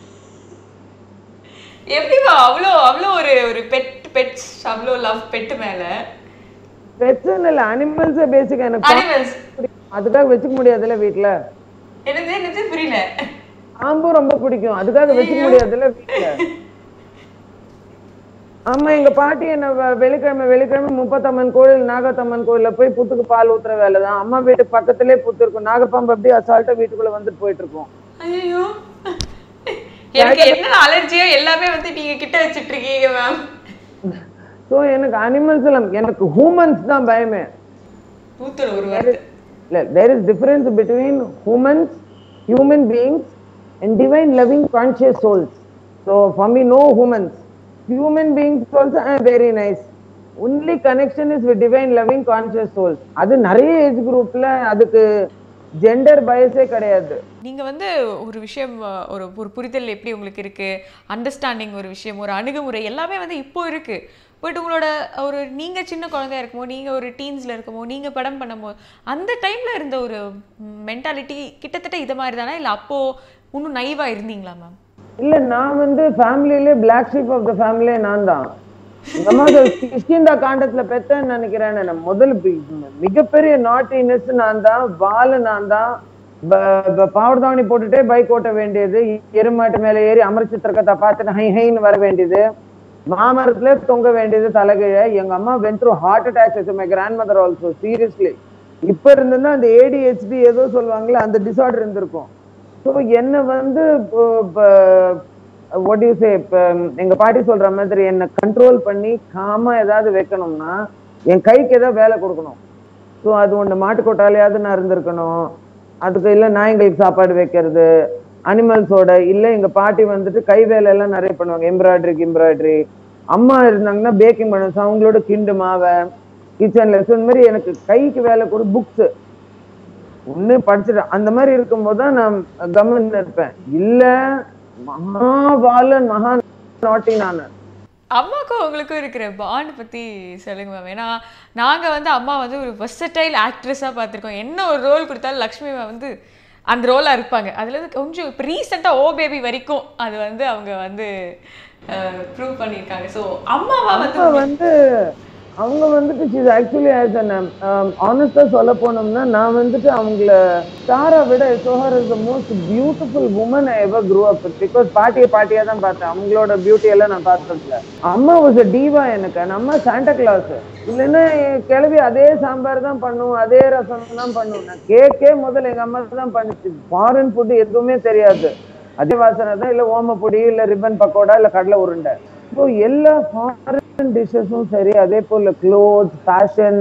எப்படிமா அவ்வளோ அவ்வளோ ஒரு ஒரு பெட் பெட்ஸ் அவ்வளோ லவ் பெட் மேல பெட்ஸ்ன்னு இல்ல அனிமல்ஸே பேசிக் எனக்கு அனிமல்ஸ் பிடிக்கும். அதுக்காக வச்சுக்க முடியாதுல்ல வீட்ல என்னது என்னது புரியல பாம்பும் ரொம்ப பிடிக்கும் அதுக்காக வச்சுக்க முடியாதுல்ல வீட்ல ஆமா எங்க பாட்டி என்ன வ- வெள்ளிக்கிழமை வெள்ளிக்கிழமை முப்பத்தம்மன் கோயில் நாகத்தம்மன் கோயில்ல போய் புத்துக்கு பால் ஊத்துற வேலை தான் அம்மா வீட்டு பக்கத்திலே புத்து இருக்கும் நாகப்பாம்பு அப்படியே அசால்ட்டா வீட்டுக்குள்ள வந்துட்டு போயிட்டு இருக்கும் ஐயோ எனக்கு என்ன அலர்ஜியோ எல்லாமே வந்து நீங்க கிட்ட வச்சிட்டு இருக்கீங்க மேம் ஸோ எனக்கு அனிமல்ஸ் எல்லாம் எனக்கு ஹூமன்ஸ் தான் பயமே நூத்துல ஒரு வார்த்தை இல்ல there is difference between humans human beings and divine loving conscious souls so for me no humans human beings also very nice only connection is with divine loving conscious souls அது நிறைய age குரூப்ல அதுக்கு gender பயஸே கிடையாது நீங்க வந்து ஒரு விஷயம் அஹ், ஒரு ஒரு புரிதல் எப்படி உங்களுக்கு இருக்கு அண்டர்ஸ்டாண்டிங் ஒரு விஷயம் ஒரு அணுகுமுறை எல்லாமே வந்து இப்போ இருக்கு பட் உங்களோட ஒரு நீங்க சின்ன குழந்தையா இருக்கும்போது நீங்க ஒரு டீன்ஸ்ல இருக்கும்போது நீங்க படம் பண்ணும்போது அந்த டைம்ல இருந்த ஒரு மென்டாலிட்டி கிட்டத்தட்ட இது மாதிரி தானே இல்ல அப்போ இன்னும் நைவா இருந்தீங்களா மேம் இல்ல நான் வந்து ஃபேமிலியிலே பிளாக் ஷீப் ஆஃப் த ஃபேமிலியே நான் தான் எங்க அம்மா கிஷ்கிந்தா காண்டத்துல பெத்தேன்னு நினைக்கிறேன் நான் முதல் பி- மிகப்பெரிய நாட்டினஸ் நான் தான் வாலு நான் தான் பாவர்தாவணி போட்டுட்டே பைக் ஓட்ட வேண்டியது எருமாட்டு மேல ஏறி அமர்ச்சித்திருக்கத்தை பார்த்துட்டு ஹை ஹைன்னு வர வேண்டியது மாமரத்துல தொங்க வேண்டியது தலைகீழ எங்க அம்மா went through heart attack my grandmother also seriously இப்ப இருந்ததுன்னா அந்த ஏடிஹெச்டி ஏதோ சொல்லுவாங்களே அந்த டிசார்டர் இருந்திருக்கும் ஸோ என்னை வந்து வாட் யூ சே இப்போ எங்க பாட்டி சொல்ற மாதிரி என்னை கண்ட்ரோல் பண்ணி காமா ஏதாவது வைக்கணும்னா என் கைக்கு ஏதாவது வேலை கொடுக்கணும் ஸோ அது ஒன்று மாட்டுக்கொட்டாலையாவது நான் இருந்திருக்கணும் அதுக்கு இல்லை நாய்ங்களுக்கு சாப்பாடு வைக்கிறது அனிமல்ஸோட இல்ல எங்க பாட்டி வந்துட்டு கை வேலை எல்லாம் நிறைய பண்ணுவாங்க எம்ப்ராய்டரி எம்ப்ராய்டரி அம்மா இருந்தாங்கன்னா பேக்கிங் பண்ணுவாங்க அவங்களோட கிண்டு மாவை கிச்சன்ல இந்த மாதிரி எனக்கு கைக்கு வேலை கூட புக்ஸ் ஒண்ணு படிச்சுட்டேன் அந்த மாதிரி இருக்கும்போது தான் நான் கவர்மெண்ட் இருப்பேன் இல்ல மகாபாலன் மகா நாட்டி நானு அம்மாக்கும் உங்களுக்கும் இருக்கிற பாண்ட் பத்தி சொல்லுங்க மேம் ஏன்னா நாங்க வந்து அம்மா வந்து ஒரு வெர்சடைல் ஆக்ட்ரஸா பார்த்திருக்கோம் என்ன ஒரு ரோல் கொடுத்தாலும் லக்ஷ்மி மேம் வந்து அந்த ரோலா இருப்பாங்க அதுல இருந்து கொஞ்சம் இப்போ ரீசெண்டாக ஓ பேபி வரைக்கும் அது வந்து அவங்க வந்து ப்ரூவ் பண்ணியிருக்காங்க ஸோ அம்மாவா வந்து அப்ப வந்து அவங்க வந்துட்டு she's ஆக்சுவலி ஆஸ் அன் ஆனஸ்டா சொல்ல போனோம்னா நான் வந்துட்டு அவங்கள ஸ்டாரை விட so her is the most beautiful woman I ever grew up because பாட்டியை பாட்டியா தான் பார்த்தேன் அவங்களோட பியூட்டி எல்லாம் நான் பார்த்ததில்ல அம்மா வாஸ் அ டீவா எனக்கு அந்த அம்மா சாண்டா கிளாஸ் இல்லைன்னா என் கிளவி அதே சாம்பார் தான் பண்ணும் அதே ரசம் தான் பண்ணும் நான் கேக்கே முதல்ல எங்க அம்மா தான் பண்ணுச்சு ஃபாரின் ஃபுட் எதுவுமே தெரியாது அதே வாசனை தான் இல்ல ஓமப்பொடி இல்ல ரிப்பன் பக்கோடா இல்ல கடலை உருண்டை ஸோ எல்லா ஃபாரின் டிஷ்ஷஸும் சரி அதே போல க்ளோத்ஸ் ஃபேஷன்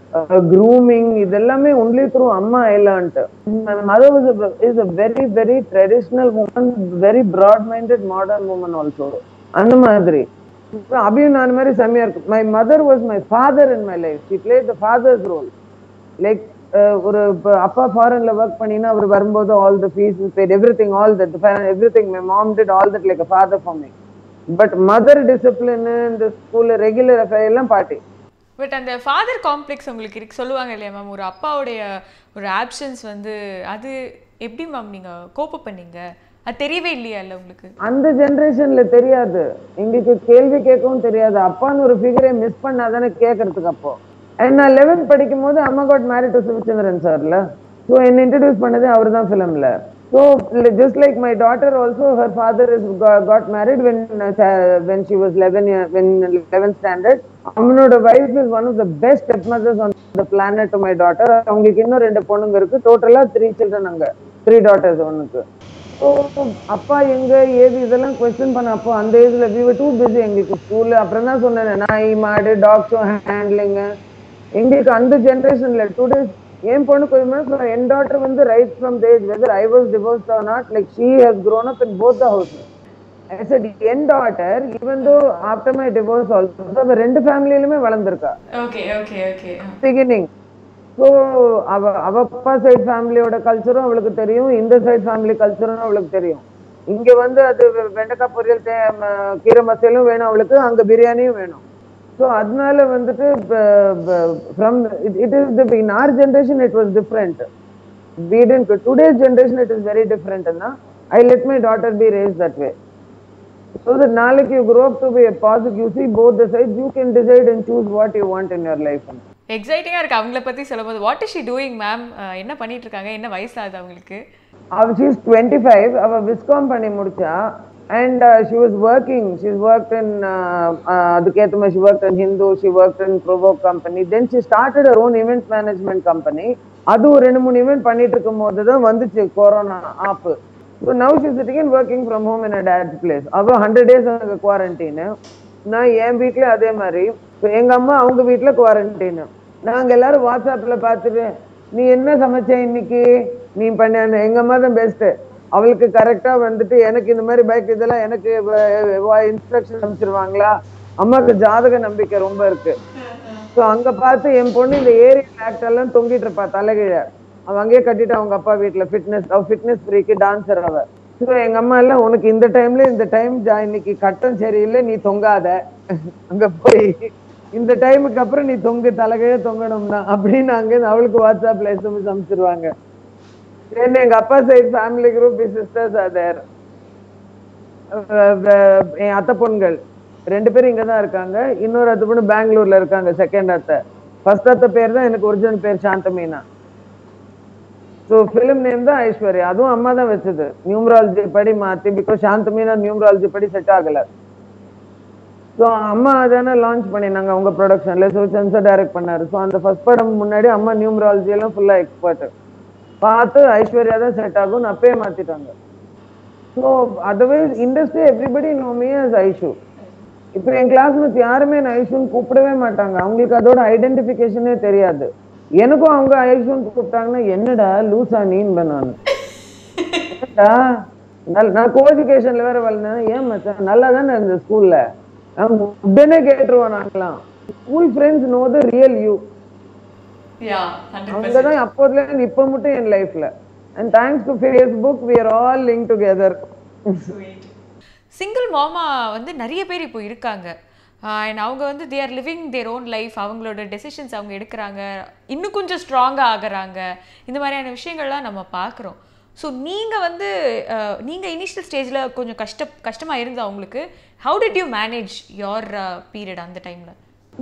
க்ரூமிங் இதெல்லாமே ஒன்லி த்ரூ அம்மா island mother was is a very very traditional woman very broad minded modern woman also அந்த மாதிரி அப்புறம் அபியும் நான் மாதிரி செம்மையா இருக்கு my mother was my father in my life she play the father's role like ஒரு இப்ப அப்பா ஃபாரின்ல ஒர்க் பண்ணினா அவர் வரும்போது all the fees paid everything all that everything my mom did all that like father for me but mother discipline இந்த ஸ்கூல்ல regular affair எல்லாம் பாட்டி பட் அந்த ஃபாதர் காம்ப்ளெக்ஸ் உங்களுக்கு இருக்கு சொல்லுவாங்க இல்லையா மேம் ஒரு அப்பாவுடைய ஒரு ஆப்ஷன்ஸ் வந்து அது எப்படி மேம் நீங்க கோப்ப பண்ணீங்க அது தெரியவே இல்லையா இல்லை உங்களுக்கு அந்த ஜெனரேஷன்ல தெரியாது எங்களுக்கு கேள்வி கேட்கவும் தெரியாது அப்பான்னு ஒரு ஃபிகரை மிஸ் பண்ணாதானே கேட்கறதுக்கு அப்போ And நான் லெவன்த் படிக்கும் போது அம்மா காட் மேரிட் டு சிவச்சந்திரன் சார்ல ஸோ என்ன இன்ட்ரடியூஸ் பண்ணது அவர் தான் ஃபிலிம்ல so just like my daughter also her father is got married when when she was eleven when eleventh standard அவனோட wife is one of the best stepmothers on the planet to my daughter அவங்களுக்கு இன்னும் ரெண்டு பொண்ணுங்க இருக்கு டோட்டலா three children அங்க three daughters ஒன்னுக்கு so அப்பா எங்க ஏது இதெல்லாம் கொஸ்டின் பண்ண அப்போ அந்த ஏஜ்ல we were டூ பிஸி எங்களுக்கு ஸ்கூல்ல அப்புறம் தான் சொன்னேன் நாய் மாடு டாக்ஸும் ஹேண்ட்லிங் எங்களுக்கு அந்த ஜென்ரேஷன்ல டூ டேஸ் என் பொண்ணு கொஞ்சம் என் டாட்டர் வந்து right from the whether I was divorce or not like she has grown up in both the houses I said என் daughter even though after my divorce also அவ ரெண்டு ஃபேமிலியிலுமே வளர்ந்துருக்கா okay okay okay beginning so அவ அவ அப்பா side ஃபேமிலியோட கல்ச்சரும் அவளுக்கு தெரியும் இந்த சைட் ஃபேமிலி கல்ச்சரும் அவளுக்கு தெரியும் இங்க வந்து அது வெ- வெண்டைக்காய் பொரியல் தே ம- கீரை மசாலும் வேணும் அவளுக்கு அங்க பிரியாணியும் வேணும் ஸோ அதனால வந்துட்டு from it is the in our generation it was different we didn't today's generation it is very different na i let my daughter be raised that way so that நாளைக்கு you grow up to be a positive you see both the sides you can decide and choose what you want in your life எக்ஸைட்டிங்காக இருக்கு அவங்கள பத்தி சொல்லும்போது what is she doing ma'am என்ன பண்ணிட்டு இருக்காங்க என்ன வயசாகுது அவங்களுக்கு அவ she is 25 அவ விஸ்காம் பண்ணி முடிச்சா and uh, she was working she worked in uh, uh, அதுக்கேத்த மாதிரி she worked in Hindu she worked in Provoke company then she started her own event management company அது ஒரு ரெண்டு மூணு event பண்ணிட்டு இருக்கும் போது தான் வந்துச்சு கொரோனா ஆப் so now she sitting and working from home in dad's place அவ ஹண்ட்ரட் டேஸ் அங்கே குவாரண்டைனு நான் என் வீட்ல அதே மாதிரி இப்ப எங்க அம்மா அவங்க வீட்ல குவாரண்டைனு நாங்க எல்லாரும் வாட்ஸ்அப்ல பார்த்துட்டு நீ என்ன சமைச்ச இன்னைக்கு நீ பண்ண எங்க அம்மா தான் பெஸ்ட் அவளுக்கு கரெக்டா வந்துட்டு எனக்கு இந்த மாதிரி பைக் இதெல்லாம் எனக்கு இன்ஸ்ட்ரக்ஷன் அனுப்பிச்சிருவாங்களா அம்மாக்கு ஜாதக நம்பிக்கை ரொம்ப இருக்கு ஸோ அங்க பார்த்து என் பொண்ணு இந்த ஏரியல் ஆக்ட் எல்லாம் தொங்கிட்டு இருப்பா தலைகீழ அவ அங்கேயே கட்டிட்டு அவங்க அப்பா வீட்ல ஃபிட்னஸ் அவ ஃபிட்னஸ் ஃப்ரீக்கு டான்சர் அவ ஸோ எங்க அம்மா எல்லாம் உனக்கு இந்த டைம்ல இந்த டைம் இன்னைக்கு கட்டம் சரியில்லை நீ தொங்காத அங்க போய் இந்த டைமுக்கு அப்புறம் நீ தொங்கு தலைகையே தொங்கணும்னா அப்படின்னு அங்க இருந்து அவளுக்கு வாட்ஸ்அப்ல எஸ்எம்எஸ் அனுப்பிச்சிருவாங்க Then எங்க அப்பா side family group sisters are there என் அத்தை பொண்கள் ரெண்டு பேரும் இங்க தான் இருக்காங்க இன்னொரு அத்தை பொண்ணு பெங்களூர்ல இருக்காங்க செகண்ட் அத்தை ஃபர்ஸ்ட் அத்தை பேர் தான் எனக்கு ஒரிஜினல் பேர் சாந்தமீனா ஸோ ஃபிலிம் நேம் தான் ஐஸ்வர்யா அதுவும் அம்மா தான் வச்சது நியூமராலஜி படி மாத்தி பிகாஸ் சாந்தமீனா நியூமராலஜி படி செட் ஆகல ஸோ அம்மா தானே லான்ச் பண்ணினாங்க அவங்க ப்ரொடக்ஷன்ல ஸோ சென்சர் டைரக்ட் பண்ணாரு ஸோ அந்த ஃபர்ஸ்ட் படம் முன்னாடி அம்மா நியூமராலஜி எல்லாம் ஃபுல்லா எக்ஸ்பர்ட் பார்த்து ஐஸ்வர்யா தான் செட் ஆகும்னு அப்பயே மாத்திட்டாங்க so otherwise industry everybody know me as Aishu இப்போ என் கிளாஸ்மேட்ஸ் யாருமே என்ன ஐஷுன்னு கூப்பிடவே மாட்டாங்க அவங்களுக்கு அதோட ஐடென்டிஃபிகேஷனே தெரியாது எனக்கும் அவங்க ஐஷுன்னு கூப்பிட்டாங்கன்னா என்னடா லூசா நீன்பேன் நான் என்னடா நல்- நான் கோ எஜுகேஷன்ல வேற வளர்ந்தேன் ஏன் மச்சான் நல்லா தானே இருந்த ஸ்கூல்ல உடனே கேட்டுருவோம் நாங்களாம் school friends know the real you yeah hundred அவங்க தான் அப்போதுல இருந்து இப்போ மட்டும் என் லைஃப்ல and thanks to Facebook we are all link together single மாமா வந்து நிறைய பேர் இப்போ இருக்காங்க அண்ட் அவங்க வந்து they are living their own life அவங்களோட டெசிஷன்ஸ் அவங்க எடுக்கிறாங்க இன்னும் கொஞ்சம் ஸ்ட்ராங்காக ஆகுறாங்க இந்த மாதிரியான விஷயங்கள்லாம் நம்ம பார்க்குறோம் ஸோ நீங்கள் வந்து நீங்கள் இனிஷியல் ஸ்டேஜில் கொஞ்சம் கஷ்ட கஷ்டமாக இருந்தது அவங்களுக்கு how did you manage your period அந்த டைமில்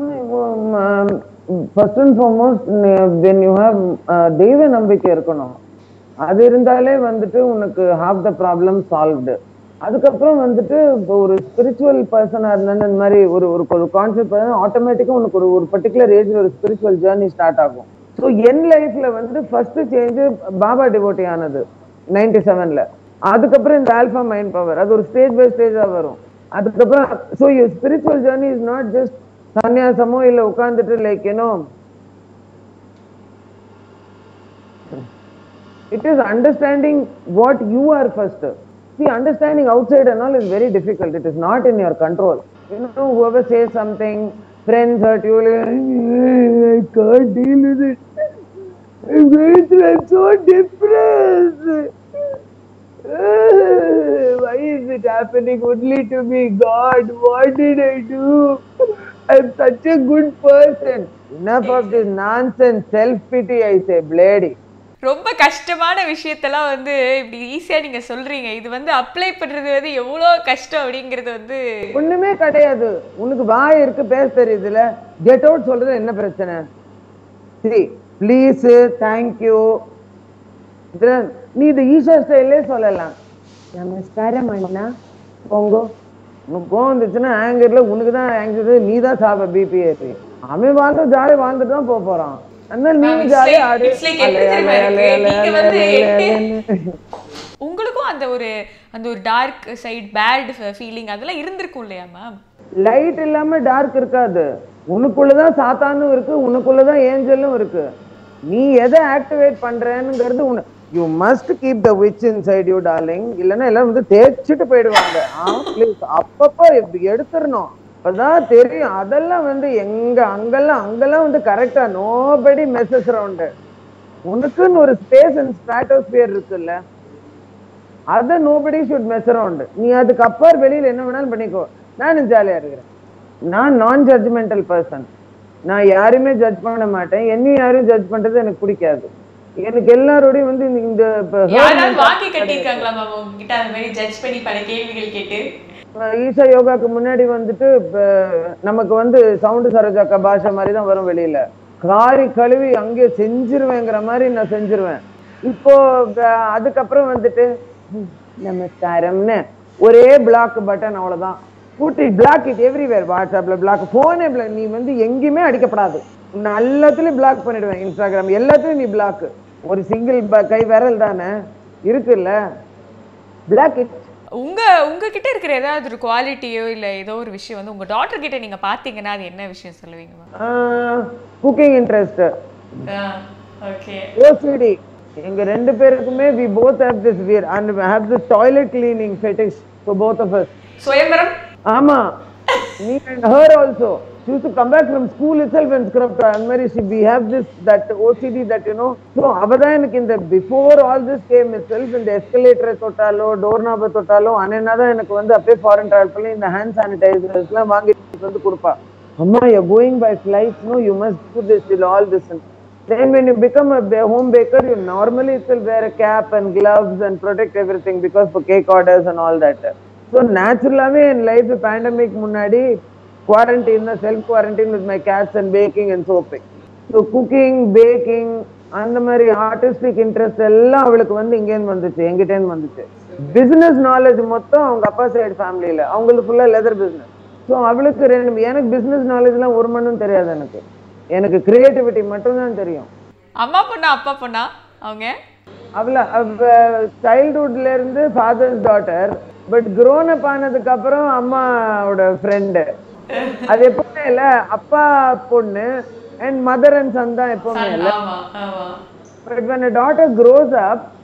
first and foremost when you have தெய்வ நம்பிக்கை இருக்கணும் அது இருந்தாலே வந்துட்டு உனக்கு ஹாஃப் த ப்ராப்ளம் சால்வ்டு அதுக்கப்புறம் வந்துட்டு இப்போ ஒரு ஸ்பிரிச்சுவல் பர்சனாக இருந்தேன்னு இந்த மாதிரி ஒரு ஒரு ஒரு கான்செப்ட் ஆட்டோமேட்டிக்காக உனக்கு ஒரு ஒரு பர்டிகுலர் ஏஜில் ஒரு ஸ்பிரிச்சுவல் ஜேர்னி ஸ்டார்ட் ஆகும் ஸோ என் லைஃப்ல வந்துட்டு ஃபர்ஸ்ட் சேஞ்சு பாபா டிவோட்டி ஆனது நைன்டி செவன்ல அதுக்கப்புறம் இந்த ஆல்ஃபா மைண்ட் பவர் அது ஒரு ஸ்டேஜ் பை ஸ்டேஜாக வரும் அதுக்கப்புறம் so you spiritual journey is not just சன்னியாசமோ இல்லை உட்காந்துட்டு லைக் ஏனோ it is understanding what you are first. See, understanding outside and all is very difficult. It is not in your control. You know, whoever says something, friends hurt you, like, I can't deal with it. I'm going through, I'm so depressed. Why is it happening only to me? God, what did I do? I'm such a good person. Enough of this nonsense, self-pity, I say, bloody. ரொம்ப கஷ்டமான விஷயத்தெல்லாம் வந்து இப்படி ஈஸியாக நீங்கள் சொல்கிறீங்க இது வந்து அப்ளை பண்ணுறது வந்து எவ்வளோ கஷ்டம் அப்படிங்கிறது வந்து ஒண்ணுமே கிடையாது உனக்கு வாய் இருக்கு பேச தெரியுதுல கெட் அவுட் சொல்றது என்ன பிரச்சனை சரி ப்ளீஸ் தேங்க்யூ நீ இது ஈஷா ஸ்டைல்லே சொல்லலாம் நமஸ்காரம் அண்ணா போங்கோ உனக்கு கோவம் வந்துச்சுன்னா ஆங்கர்ல உனக்கு தான் ஆங்கர் நீ தான் சாப்ப பிபி ஏற்றி அவன் வாழ்ந்து ஜாலியாக வாழ்ந்துட்டு தான் போக போறான் அதனால நீ Ma'am, it's ஜாலியா like- ஆடு it's like எப்படி தெரியுமா இருக்கு? நீங்க வந்து உங்களுக்கும் அந்த ஒரு அந்த ஒரு டார்க் சைடு பேட் ஃபீலிங் அதெல்லாம் இருந்திருக்கும் இல்லையா மேம் லைட் இல்லாம டார்க் இருக்காது உனக்குள்ளதான் சாத்தானும் இருக்கு உனக்குள்ளதான் ஏஞ்சலும் இருக்கு நீ எதை ஆக்டிவேட் பண்றேன்னுங்கிறது உன you must keep the witch inside you darling இல்லைன்னா எல்லாரும் வந்து தேய்ச்சிட்டு போயிடுவாங்க ப்ளீஸ் அப்பப்போ இப்படி எடுத்துடணும் அப்பதான் தெரியும் அதெல்லாம் வந்து எங்க அங்கெல்லாம் அங்கெல்லாம் வந்து கரெக்டா நோபடி மெசஸ் ரவுண்டு உனக்குன்னு ஒரு ஸ்பேஸ் அண்ட் ஸ்ட்ராட்டோஸ்பியர் இருக்குல்ல அதை நோபடி ஷுட் மெஸ் அரவுண்ட் நீ அதுக்கு அப்பார் வெளியில என்ன வேணாலும் பண்ணிக்கோ நானும் ஜாலியா இருக்கிறேன் நான் நான் ஜட்ஜ்மெண்டல் பர்சன் நான் யாரையுமே ஜட்ஜ் பண்ண மாட்டேன் என்னையும் யாரையும் ஜட்ஜ் பண்றது எனக்கு பிடிக்காது எனக்கு எல்லாரோடையும் வந்து இந்த- இந்த இப்ப herd யாராவது mentality வாங்கி கட்டியிருக்காங்களா மேம் உங்ககிட்ட அந்த மாதிரி ஜட்ஜ் பண்ணி பல கேள்விகள் கேட்டு அஹ் ஈஷா யோகாக்கு முன்னாடி வந்துட்டு இப்ப நமக்கு வந்து சவுண்டு சரோஜாக்கா பாஷா மாதிரி தான் வரும் வெளியில காரி கழுவி அங்கேயே செஞ்சிருவேங்கிற மாதிரி நான் செஞ்சிருவேன் இப்போ அஹ் அதுக்கப்புறம் வந்துட்டு "ம், நமஸ்காரம்னு ஒரே பிளாக் பட்டன் அவ்வளவுதான் கூட்டி பிளாக் இட் எவ்ரிவேர் வாட்ஸ்அப்ல பிளாக் போனே நீ வந்து எங்கேயுமே அடிக்கப்படாது உன்னை எல்லாத்துலயும் பிளாக் பண்ணிடுவேன் இன்ஸ்டாகிராம் எல்லாத்துலயும் நீ பிளாக் ஒரு சிங்கிள் கை விரல் தானே இருக்குல்ல பிளாக் இட் உங்க உங்ககிட்ட இருக்கிற ஏதாவது ஒரு குவாலிட்டியோ இல்ல ஏதோ ஒரு விஷயம் வந்து உங்க டாட்டர் கிட்ட நீங்க பாத்தீங்கன்னா அது என்ன விஷயம் சொல்லுவீங்க ma'am cooking interest okay OCD எங்க ரெண்டு பேருக்குமே we both have this wear and have this toilet cleaning fetish for both of us Suyamvaram ஆமா me and her also she used to come back from school itself and scrub அந்த மாதிரி she we have this that OCD that you know so அவதான் எனக்கு இந்த before all this came itself இந்த escalator தொட்டாலோ door நாப தொட்டாலோ அண்ணனா தான் எனக்கு வந்து அப்படியே ஃபாரின் டிராவல் பண்ணி இந்த ஹேண்ட் சானிடைசர்ஸ் எல்லாம் வாங்கி வந்து கொடுப்பா அம்மா you going by flight no you must put this ill all this Then when you become a ba- home baker, you normally still wear a cap and gloves and protect everything because for cake orders and all that. So naturally in life, pandemic முன்னாடி quarantine, self quarantine with my cats and baking and soaping. So cooking, baking, அந்த மாதிரி artistic interest எல்லாம் அவளுக்கு வந்து இங்கேருந்து வந்துச்சு எங்கிட்டேருந்து வந்துச்சு business knowledge மொத்தம் அவங்க அப்பா சைடு ஃபேமிலியில அவங்களுக்கு ஃபுல்லா லெதர் பிசினஸ் ஸோ அவளுக்கு ரெண்டு எனக்கு பிசினஸ் நாலேஜ்லாம் ஒரு மண்ணும் தெரியாது எனக்கு எனக்கு கிரியேட்டிவிட்டி மட்டும்தான் தெரியும் அம்மா பொண்ணா அப்பா பொண்ணா அவங்க அவள அவ சைல்ட்ஹுட்ல இருந்து father's daughter but grown up ஆனதுக்கு அப்புறம் அம்மாவோட ஃப்ரெண்டு அது எப்பவுமே இல்ல அப்பா பொண்ணு அண்ட் மதர் அண்ட் சன் தான் எப்பவுமே இல்ல ஆமா ஆமா but when a daughter grows up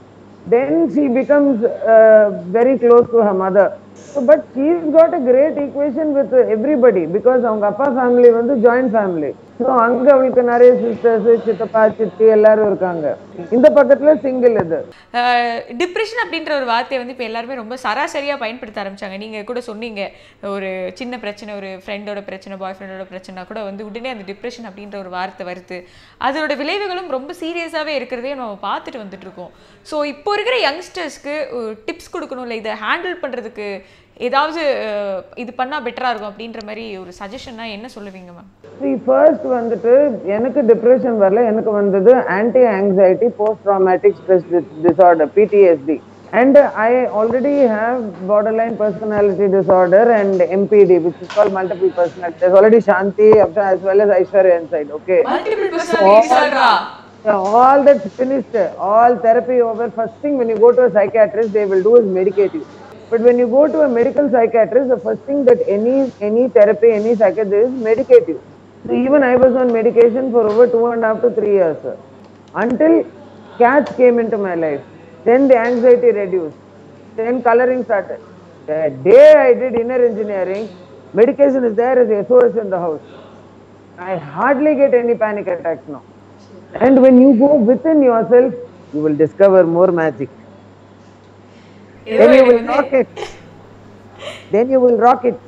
then she becomes uh, very close to her mother. So, but she's got a great equation with everybody because அவங்க அப்பா ஃபேமிலி வந்து ஜாயிண்ட் ஃபேமிலி ஸோ அங்க அவளுக்கு நிறைய சிஸ்டர்ஸ் சித்தப்பா சித்தி எல்லாரும் இருக்காங்க இந்த பக்கத்துல சிங்கிள் இது டிப்ரெஷன் அப்படின்ற ஒரு வார்த்தையை வந்து இப்போ எல்லாருமே ரொம்ப சராசரியாக பயன்படுத்த ஆரம்பிச்சாங்க நீங்கள் கூட சொன்னீங்க ஒரு சின்ன பிரச்சனை ஒரு ஃப்ரெண்டோட பிரச்சனை பாய் ஃப்ரெண்டோட பிரச்சனை கூட வந்து உடனே அந்த டிப்ரெஷன் அப்படின்ற ஒரு வார்த்தை வருது அதோட விளைவுகளும் ரொம்ப சீரியஸாகவே இருக்கிறதையும் நம்ம பார்த்துட்டு வந்துட்டு இருக்கோம் ஸோ இப்போ இருக்கிற யங்ஸ்டர்ஸ்க்கு டிப்ஸ் கொடுக்கணும்ல இதை ஹேண்டில் பண்ணுறதுக்கு ஏதாவது அஹ், இது பண்ணால் பெட்டராக இருக்கும் அப்படின்ற மாதிரி ஒரு சஜஷன்னா என்ன சொல்லுவீங்க மேம் சி ஃபர்ஸ்ட் வந்துட்டு எனக்கு டிப்ரெஷன் வரல எனக்கு வந்தது anti anxiety post traumatic stress disorder PTSD and I already have borderline personality disorder and MPD which is call multiple personality already Shanthi as well as Aishwarya inside okay multiple personality Yeah, all that's finished, all therapy over. First thing when you go to a psychiatrist, they will do is medicate you. But when you go to a medical psychiatrist, the first thing that any any therapy, any psychiatrist is medicate you. So even I was on medication for over two and a half to three years sir. until cats came into my life. Then the anxiety reduced. Then coloring started. The day I did inner engineering, medication is there as a SOS in the house. I hardly get any panic attacks now. And when you go within yourself, you will discover more magic. Then you will rock it. Then you will rock it.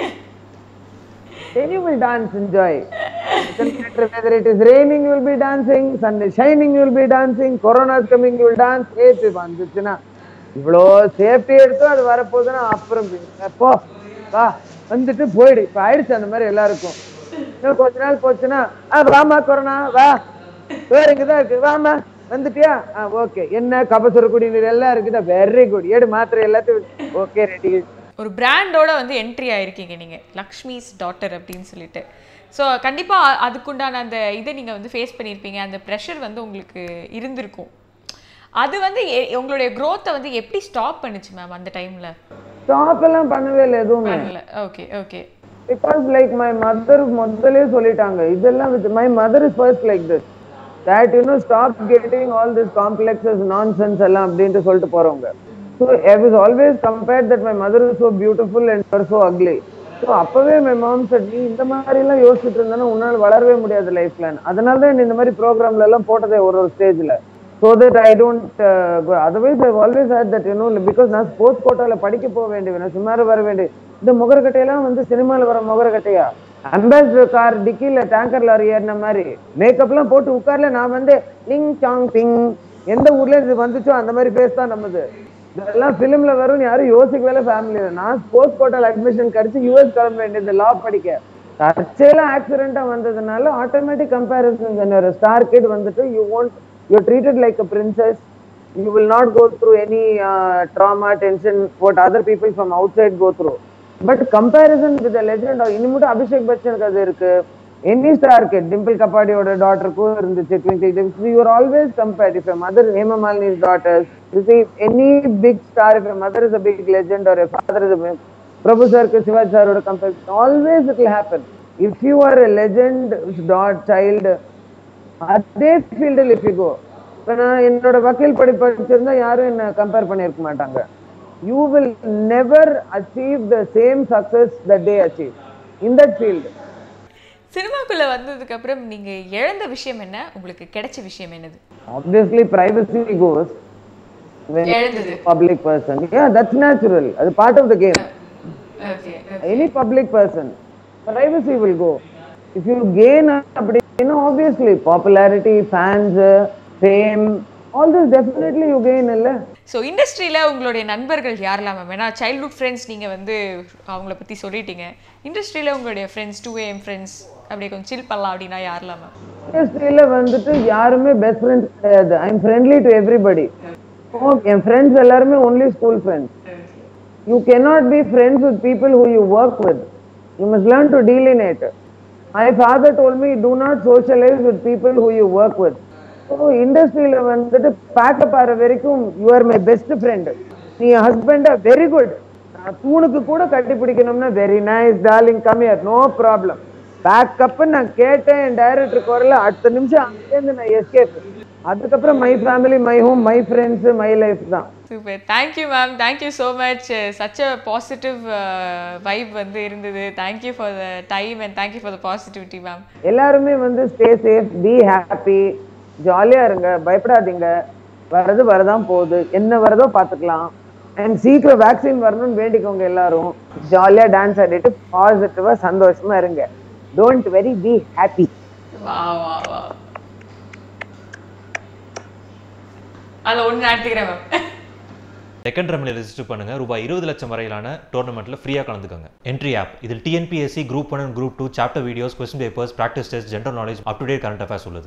Then you will dance, enjoy. Doesn't matter whether it is raining, you will be dancing. Sun is shining, you will be dancing. Corona is coming, you will dance. ஏத்து வந்துச்சுன்னா இவ்வளோ safety எடுத்தோம் அது வரப்போகுதுன்னா அப்புறம் போ வா வந்துட்டு போயிடு இப்போ ஆயிடுச்சு அந்த மாதிரி எல்லாருக்கும் இன்னும் கொஞ்ச நாள் போச்சுன்னா ஆ வாமா கொரோனா வா வேற இங்கதான் இருக்கு வாமா வந்துட்டியா ஆ ஓகே என்ன கபசுர குடிநீர் எல்லாம் இருக்குதா வெரி குட் ஏடு மாத்திரை எல்லாத்தையும் ஓகே ரெடி ஒரு பிராண்டோட வந்து என்ட்ரி ஆயிருக்கீங்க நீங்கள் லக்ஷ்மிஸ் டாட்டர் அப்படின்னு சொல்லிட்டு ஸோ கண்டிப்பாக அதுக்குண்டான அந்த இதை நீங்கள் வந்து ஃபேஸ் பண்ணியிருப்பீங்க அந்த ப்ரெஷர் வந்து உங்களுக்கு இருந்திருக்கும் அது வந்து எ- உங்களுடைய growth-அ வந்து எப்படி ஸ்டாப் பண்ணுச்சு மேம் அந்த டைமில் ஸ்டாப் எல்லாம் பண்ணவே இல்லை எதுவுமே பண்ணல okay okay because like my mother முதல்லே சொல்லிட்டாங்க இதெல்லாம் with my mother is first like this that you know stop getting all this complexes nonsense எல்லாம் அப்படின்ட்டு சொல்லிட்டு போறவங்க so I was always compared that my mother is so beautiful and you're so ugly so அப்பவே my mom said நீ இந்த மாதிரி எல்லாம் யோசிச்சுட்டு இருந்தானா உன்னால வளரவே முடியாது லைஃப்ல அதனால தான் இந்த மாதிரி ப்ரோக்ராம்ல எல்லாம் போட்டதே ஒரு ஒரு ஸ்டேஜ்ல so that I don't otherwise I always hate that you know because நான் ஸ்போர்ட்ஸ் கோட்டாவில் படிக்க போக வேண்டியவன் சுமார் வர வேண்டிய இந்த முகரக்கட்டையெல்லாம் வந்து சினிமாவில் வர முகரக்கட்டையா அம்பாசிடர் கார் டிக்கில டேங்கர் லாரி ஏறின மாதிரி மேக்கப்லாம் போட்டு உட்கார்ல நான் வந்து லிங் சாங் பிங் எந்த ஊர்ல இது வந்துச்சோ அந்த மாதிரி பேஸ் தான் நம்மது இதெல்லாம் ஃபிலிம்ல வரும் யாரும் யோசிக்கவே ஃபேமிலியில நான் ஸ்போர்ட்ஸ் கோட்டால அட்மிஷன் கிடைச்சு யூஎஸ் கிளம்ப வேண்டியது லா படிக்க தற்செயலா ஆக்சிடென்ட்டா வந்ததுனால ஆட்டோமேட்டிக் கம்பேரிசன் ஒரு ஸ்டார் கிட் வந்துட்டு you want you treated like a princess you will not go through any uh, trauma, tension, what other people from outside go through. But comparison with the legend, இன்னும் மட்டும் அபிஷேக் பச்சனுக்கு அது இருக்கு any star kid Dimple கபாடியோட டாட்டருக்கும் இருந்துச்சு Twinkle you are always compared if mother Hemamalini's daughters you see any big star if mother is a big legend ஒரு father is Prabhu சாருக்கு சிவாஜி சாரோட compare always it will happen if you are a legend dad child அதே ஃபீல்டில் if you go இப்போ நான் என்னோட வக்கீல் படி படிச்சிருந்தா யாரும் என்ன கம்பேர் பண்ணியிருக்க மாட்டாங்க you will never achieve the same success the day achieve in that field சினிமாக்குள்ள வந்ததுக்கு அப்புறம் நீங்க இழந்த விஷயம் என்ன உங்களுக்கு கிடைச்ச விஷயம் என்னது ஆப்வியஸ்லி பிரைவசி கோஸ் இழந்தது public person yeah that's natural அது part of the game okay any public person privacy will go if you gain அப்படின்னா obviously popularity fans fame all this definitely you gain இல்லை so இண்டஸ்ட்ரியில் உங்களுடைய நண்பர்கள் யாரெல்லாம் ma'am ஏன்னா childhood friends நீங்கள் வந்து அவங்கள பற்றி சொல்லிட்டீங்க இண்டஸ்ட்ரியில் உங்களுடைய ஃப்ரெண்ட்ஸ் டூ ஏஎம் ஃப்ரெண்ட்ஸ் அப்படியே கொஞ்சம் சில் பண்ணலாம் அப்படின்னா யாரெல்லாம் மேம் இண்டஸ்ட்ரியில வந்துட்டு யாருமே பெஸ்ட் ஃப்ரெண்ட்ஸ் கிடையாது I am friendly to everybody என் ஃப்ரெண்ட்ஸ் எல்லாருமே only school friends you cannot be friends with people who you work with you must learn to deal in it my father told me to not socialise with people who you work with so இண்டஸ்ட்ரியில வந்துட்டு pack up ஆகிற வரைக்கும் you are my best friend நீ ஹஸ்பண்டா very good தூணுக்கு கூட கட்டி பிடிக்கணும்னா very nice darling come here no problem backup நான் கேட்டேன் என் டைரக்டர் குரல அடுத்த நிமிஷம் அங்கேருந்து நான் எஸ்கேப் அதுக்கப்புறம் my family my home my friends my life தான் super thank you ma'am thank you so much such a positive vibe வந்து இருந்தது thank you for the time and thank you for the positivity ma'am எல்லாருமே வந்து ஸ்டே சேஃப் பி ஹாப்பி ஜாலியா இருங்க பயப்படாதீங்க வரது வரதான் போகுது என்ன வரதோ பார்த்துக்கலாம் அண்ட் சீக்கிரம் வேக்சின் வரணும்னு வேண்டிக்கோங்க எல்லாரும் ஜாலியா டான்ஸ் ஆடிட்டு பாசிட்டிவா சந்தோஷமா இருங்க டோன்ட் வெரி பி ஹாப்பி வா வா வா அதில் ஒன்று நான் எடுத்துக்கிறேன் மேம் செகண்ட் ரம்ல ரெஜிஸ்டர் பண்ணுங்க ரூபாய் இருபது லட்சம் வரையிலான டோர்னமெண்ட்ல ஃப்ரீயா கலந்துக்கோங்க என்ட்ரி ஆப் இதில் TNPSC group one and group two chapter videos question papers practice test general knowledge up to date current affairs உள்ளது